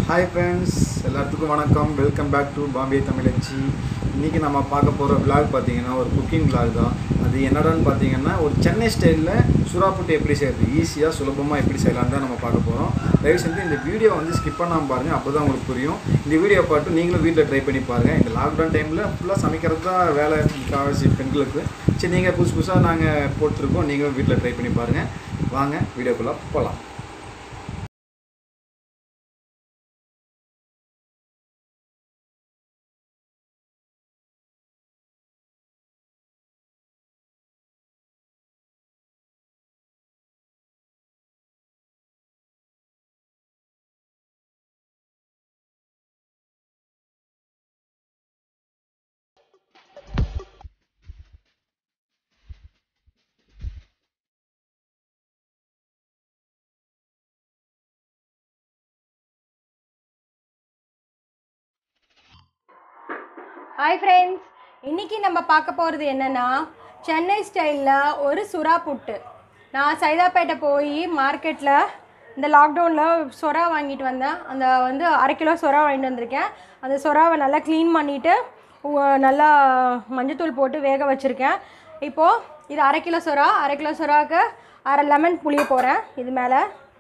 hi friends எல்லாத்துக்கும் வணக்கம் welcome back to Bombay Tamizhachi இன்றைக்கி நம்ம பார்க்க போகிற vlog பார்த்தீங்கன்னா ஒரு குக்கிங் vlog தான் அது என்னடான்னு பார்த்தீங்கன்னா ஒரு சென்னை ஸ்டைலில் சுறாப்புட்டு எப்படி செய்கிறது ஈஸியாக சுலபமாக எப்படி செய்யலாம் தான் நம்ம பார்க்க போகிறோம் தயவு செஞ்சு இந்த வீடியோ வந்து ஸ்கிப் பண்ணாமல் பாருங்கள் அப்போ தான் உங்களுக்கு புரியும் இந்த வீடியோ பார்த்து நீங்களும் வீட்டில் ட்ரை பண்ணி பாருங்கள் இந்த லாக்டவுன் டைமில் ஃபுல்லாக சமைக்கிறது தான் வேலை காவாசி பெண்களுக்கு சரி நீங்கள் புதுசு புதுசாக நாங்கள் போட்டிருக்கோம் நீங்களும் வீட்டில் ட்ரை பண்ணி பாருங்கள் வாங்க வீடியோக்குள்ளே போகலாம் ஹாய் ஃப்ரெண்ட்ஸ் இன்னைக்கு நம்ம பார்க்க போகிறது என்னென்னா சென்னை ஸ்டைலில் ஒரு சுறா புட்டு நான் சைதாப்பேட்டை போய் மார்க்கெட்டில் இந்த லாக்டவுனில் சொரா வாங்கிட்டு வந்தேன் அந்த வந்து அரை கிலோ சொரா வாங்கிட்டு வந்திருக்கேன் அந்த சொராவை நல்லா க்ளீன் பண்ணிவிட்டு நல்லா மஞ்சத்தூள் போட்டு வேக வச்சுருக்கேன் இப்போது இது அரை கிலோ சொரா அரை கிலோ சொராவுக்கு அரை லெமன் புளிய போகிறேன் இது மேலே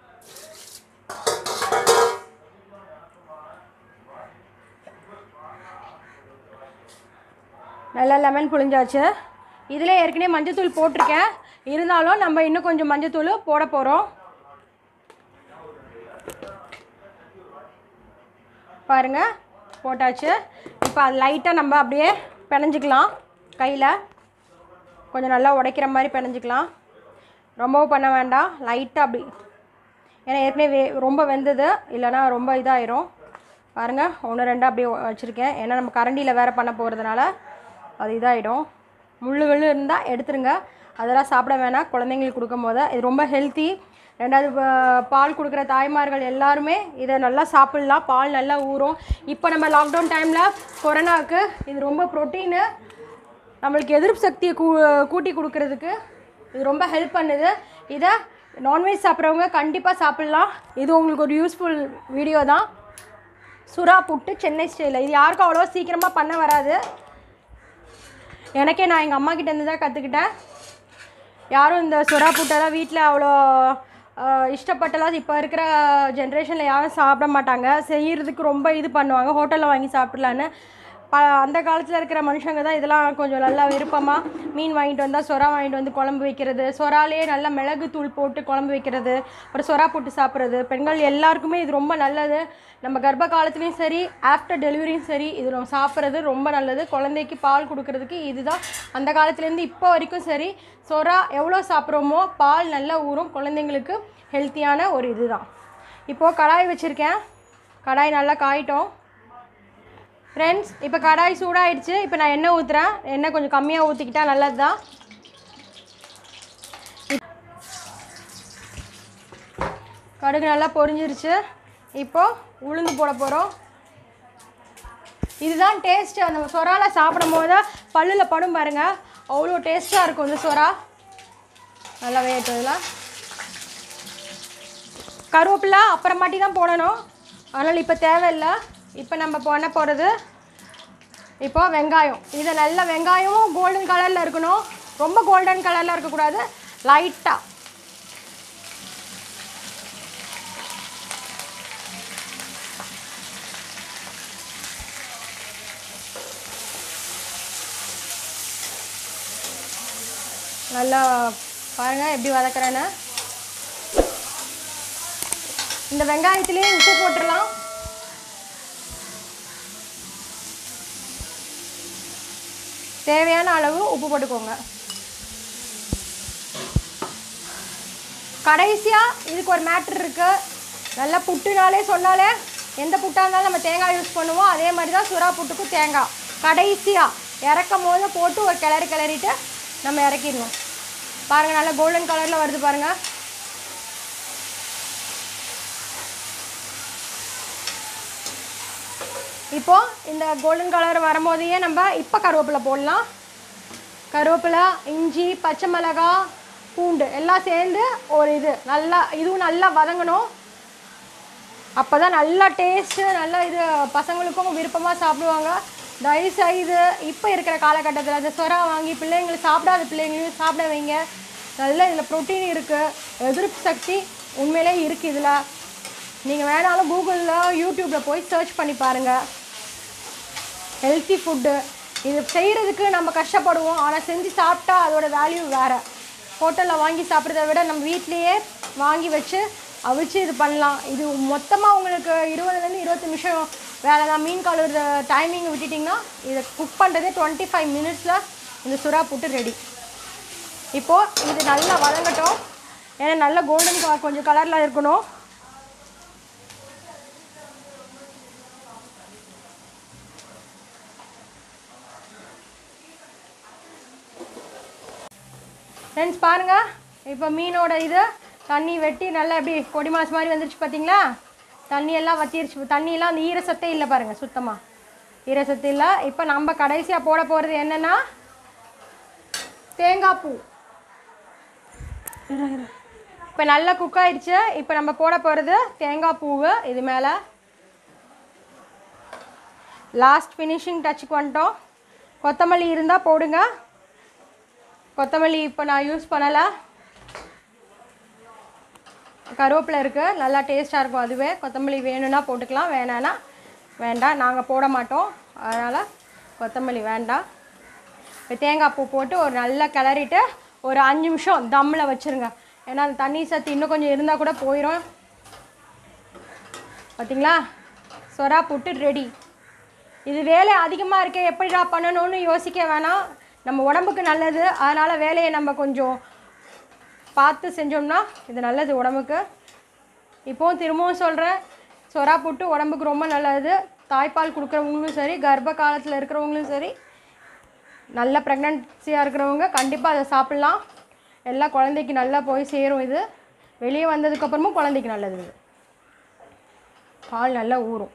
நல்லா லெமன் புழிஞ்சாச்சு இதில் ஏற்கனவே மஞ்சத்தூள் போட்டிருக்கேன் இருந்தாலும் நம்ம இன்னும் கொஞ்சம் மஞ்சத்தூள் போட போகிறோம் பாருங்க போட்டாச்சு இப்போ அது லைட்டாக நம்ம அப்படியே பிணைஞ்சிக்கலாம் கையில் கொஞ்சம் நல்லா உடைக்கிற மாதிரி பிணைஞ்சிக்கலாம் ரொம்பவும் பண்ண வேண்டாம் லைட்டாக அப்படி ஏன்னா ஏற்கனவே வே ரொம்ப வெந்தது இல்லைன்னா ரொம்ப இதாயிரும் பாருங்கள் ஒன்று ரெண்டு அப்படியே வச்சுருக்கேன் ஏன்னா நம்ம கரண்டியில் வேறு பண்ண போகிறதுனால அது இதாகிடும் முள்ளுகள் இருந்தால் எடுத்துருங்க அதெல்லாம் சாப்பிட வேணாம் குழந்தைங்களுக்கு கொடுக்கும் போது இது ரொம்ப ஹெல்த்தி ரெண்டாவது ப- பால் கொடுக்குற தாய்மார்கள் எல்லாருமே இதை நல்லா சாப்பிட்லாம் பால் நல்லா ஊறும் இப்போ நம்ம லாக்டவுன் டைமில் கொரோனாவுக்கு இது ரொம்ப ப்ரோட்டீனு நம்மளுக்கு எதிர்ப்பு சக்தியை கூ கூட்டி கொடுக்கறதுக்கு இது ரொம்ப ஹெல்ப் பண்ணுது இதை நான்வெஜ் சாப்பிட்றவங்க கண்டிப்பாக சாப்பிட்லாம் இது உங்களுக்கு ஒரு யூஸ்ஃபுல் வீடியோ தான் சுறா புட்டு சென்னை ஸ்டைலில் இது யாருக்கும் அவ்வளோ சீக்கிரமாக பண்ண வராது எனக்கே நான் எங்கள் அம்மா கிட்டேருந்து தான் கற்றுக்கிட்டேன் யாரும் இந்த சுறா புட்டெல்லாம் வீட்டில் அவ்வளோ ஆஹ், இஷ்டப்பட்டெல்லாம் இப்போ இருக்கிற ஜென்ரேஷனில் யாரும் சாப்பிட மாட்டாங்க செய்யறதுக்கு ரொம்ப இது பண்ணுவாங்க ஹோட்டலில் வாங்கி சாப்பிட்லான்னு ப அந்த காலத்தில் இருக்கிற மனுஷங்க தான் இதெல்லாம் கொஞ்சம் நல்லா விருப்பமாக மீன் வாங்கிட்டு வந்தால் சொரா வாங்கிட்டு வந்து குழம்பு வைக்கிறது சொராலேயே நல்லா மிளகு தூள் போட்டு குழம்பு வைக்கிறது அப்புறம் சொரா போட்டு சாப்பிட்றது பெண்கள் எல்லாருக்குமே இது ரொம்ப நல்லது நம்ம கர்ப்ப காலத்துலேயும் சரி ஆஃப்டர் டெலிவரியும் சரி இது நம்ம சாப்பிட்றது ரொம்ப நல்லது குழந்தைக்கு பால் கொடுக்கறதுக்கு இதுதான் அந்த காலத்துலேருந்து இப்போ வரைக்கும் சரி சொரா எவ்வளோ சாப்பிட்றோமோ பால் நல்லா ஊறும் குழந்தைங்களுக்கு ஹெல்த்தியான ஒரு இதுதான் இப்போது கடாய் வச்சுருக்கேன் கடாய் நல்லா காயிட்டோம் ஃப்ரெண்ட்ஸ் இப்போ கடாய் சூடாயிடுச்சு இப்போ நான் எண்ணெய் ஊற்றுறேன் எண்ணெய் கொஞ்சம் கம்மியாக ஊற்றிக்கிட்டா நல்லது தான் கடுகு நல்லா பொரிஞ்சிருச்சு இப்போது உளுந்து போட போகிறோம் இதுதான் டேஸ்ட்டு அந்த சொரால சாப்பிடும் போது பல்லில் படும் பாருங்க அவ்வளோ டேஸ்ட்டாக இருக்கும் இந்த சொரா நல்லா வேட்டதில் கருவேப்பிலை அப்புறமாட்டி தான் போடணும் அதனால் இப்போ தேவையில்லை இப்போ நம்ம பண்ண போகிறது இப்போ வெங்காயம் இதை நல்ல வெங்காயமும் கோல்டன் கலரில் இருக்கணும் ரொம்ப கோல்டன் கலரில் இருக்கக்கூடாது லைட்டாக நல்லா பாருங்கள் எப்படி வதக்குறேன்னு இந்த வெங்காயத்திலே உப்பு போட்டுடலாம் தேவையான அளவு உப்பு போட்டுக்கோங்க கடைசியாக இதுக்கு ஒரு மேட்ரு இருக்குது நல்லா புட்டுனாலே சொன்னாலே எந்த புட்டாக இருந்தாலும் நம்ம தேங்காய் யூஸ் பண்ணுவோம் அதே மாதிரி தான் சுறா புட்டுக்கும் தேங்காய் கடைசியாக இறக்கும் போது போட்டு ஒரு கிளறி கிளறிட்டு நம்ம இறக்கிடணும் பாருங்கள் நல்லா கோல்டன் கலரில் வருது பாருங்கள் இப்போ இந்த கோல்டன் கலர் வரும்போதையே நம்ம இப்போ கருவேப்பிலை போடலாம் கருவேப்பிலை இஞ்சி பச்சை மிளகாய் பூண்டு எல்லாம் சேர்ந்து ஒரு இது நல்லா இதுவும் நல்லா வதங்கணும் அப்போ தான் நல்லா டேஸ்ட்டு நல்லா இது பசங்களுக்கும் விருப்பமாக சாப்பிடுவாங்க தயவு செய்து இப்போ இருக்கிற காலகட்டத்தில் அந்த சொரா வாங்கி பிள்ளைங்களுக்கு சாப்பிடாத பிள்ளைங்களையும் சாப்பிட வைங்க நல்ல இதில் ப்ரோட்டீன் இருக்குது எதிர்ப்பு சக்தி உண்மையிலே இருக்குது இதில் நீங்கள் வேணாலும் கூகுளில் யூடியூப்பில் போய் சர்ச் பண்ணி பாருங்கள் ஹெல்த்தி ஃபுட்டு இது செய்கிறதுக்கு நம்ம கஷ்டப்படுவோம் ஆனால் செஞ்சு சாப்பிட்டா அதோட வேல்யூ வேறு ஹோட்டலில் வாங்கி சாப்பிட்றத விட நம்ம வீட்லேயே வாங்கி வச்சு அவிச்சு இது பண்ணலாம் இது மொத்தமாக உங்களுக்கு இருபதுலேருந்து இருபத்தி நிமிஷம் வேலை தான் மீன் கழுவுற டைமிங் விட்டுட்டிங்கன்னா இதை குக் பண்ணுறதே டுவெண்ட்டி ஃபைவ் மினிட்ஸில் இந்த சுறா புட்டு ரெடி இப்போது இது நல்லா வதங்கட்டும் ஏன்னா நல்ல கோல்டன் கொஞ்சம் கலரில் இருக்கணும் ஃப்ரெண்ட்ஸ் பாருங்கள் இப்போ மீனோட இது தண்ணி வெட்டி நல்லா எப்படி கொடி மாசு மாதிரி வந்துருச்சு பார்த்தீங்களா தண்ணி எல்லாம் வத்திருச்சு தண்ணியெல்லாம் அந்த ஈரசத்தே இல்லை பாருங்கள் சுத்தமாக ஈரசத்து இல்லை இப்போ நம்ம கடைசியாக போட போகிறது என்னென்னா தேங்காய் பூ இப்போ நல்லா குக் ஆயிடுச்சு இப்போ நம்ம போட போகிறது தேங்காய் பூவு இது மேலே லாஸ்ட் ஃபினிஷிங் டச்சுக்கு வந்துட்டோம் கொத்தமல்லி இருந்தால் போடுங்க கொத்தமல்லி இப்போ நான் யூஸ் பண்ணலை கருவேப்பிலை இருக்குது நல்லா டேஸ்ட்டாக இருக்கும் அதுவே கொத்தமல்லி வேணும்னா போட்டுக்கலாம் வேணான்னா வேண்டாம் நாங்கள் போட மாட்டோம் அதனால் கொத்தமல்லி வேண்டாம் இப்போ தேங்காய் பூ போட்டு ஒரு நல்லா கிளறிட்டு ஒரு அஞ்சு நிமிஷம் தம்மில் வச்சுருங்க ஏன்னா அந்த தண்ணி சத்து இன்னும் கொஞ்சம் இருந்தால் கூட போயிடும் பார்த்தீங்களா சொரா புட்டு ரெடி இது வேலை அதிகமாக இருக்கே எப்படிடா பண்ணணும்னு யோசிக்க வேணாம் நம்ம உடம்புக்கு நல்லது அதனால் வேலையை நம்ம கொஞ்சம் பார்த்து செஞ்சோம்னா இது நல்லது உடம்புக்கு இப்போவும் திரும்பவும் சொல்கிறேன் சொரா புட்டு உடம்புக்கு ரொம்ப நல்லது தாய்ப்பால் கொடுக்குறவங்களும் சரி கர்ப்ப காலத்தில் இருக்கிறவங்களும் சரி நல்ல ப்ரெக்னன்சியாக இருக்கிறவங்க கண்டிப்பாக அதை சாப்பிட்லாம் எல்லா குழந்தைக்கு நல்லா போய் சேரும் இது வெளியே வந்ததுக்கப்புறமும் குழந்தைக்கு நல்லது இது பால் நல்லா ஊறும்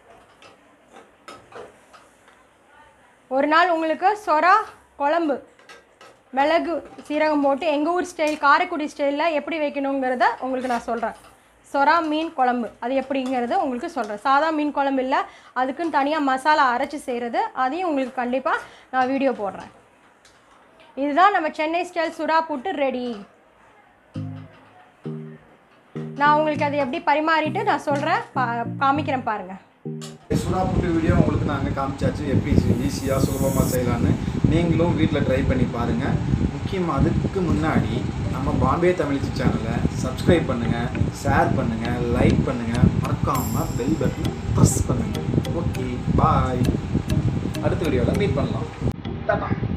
ஒரு நாள் உங்களுக்கு சொரா குழம்பு மிளகு சீரகம் போட்டு எங்கள் ஊர் ஸ்டைல் காரைக்குடி ஸ்டைலில் எப்படி வைக்கணுங்கிறத உங்களுக்கு நான் சொல்கிறேன் சொரா மீன் குழம்பு அது எப்படிங்கிறத உங்களுக்கு சொல்கிறேன் சாதா மீன் குழம்பு இல்லை அதுக்குன்னு தனியாக மசாலா அரைச்சி செய்கிறது அதையும் உங்களுக்கு கண்டிப்பாக நான் வீடியோ போடுறேன் இதுதான் நம்ம சென்னை ஸ்டைல் சுறா புட்டு ரெடி நான் உங்களுக்கு அதை எப்படி பரிமாறிட்டு நான் சொல்கிறேன் பா காமிக்கிறேன் பாருங்கள் சுறா புட்டு வீடியோ உங்களுக்கு நாங்கள் காமிச்சாச்சு எப்படி ஈஸியாக சுலபமாக செய்யலான்னு நீங்களும் வீட்டில் ட்ரை பண்ணி பாருங்கள் முக்கியமாக அதுக்கு முன்னாடி நம்ம பாம்பே தமிழ்ச்சி சேனலை சப்ஸ்கிரைப் பண்ணுங்கள் ஷேர் பண்ணுங்கள் லைக் பண்ணுங்கள் மறக்காமல் பெல் பட்டனை ப்ரெஸ் பண்ணுங்கள் ஓகே பாய் அடுத்த வீடியோவில் மீட் பண்ணலாம் டாடா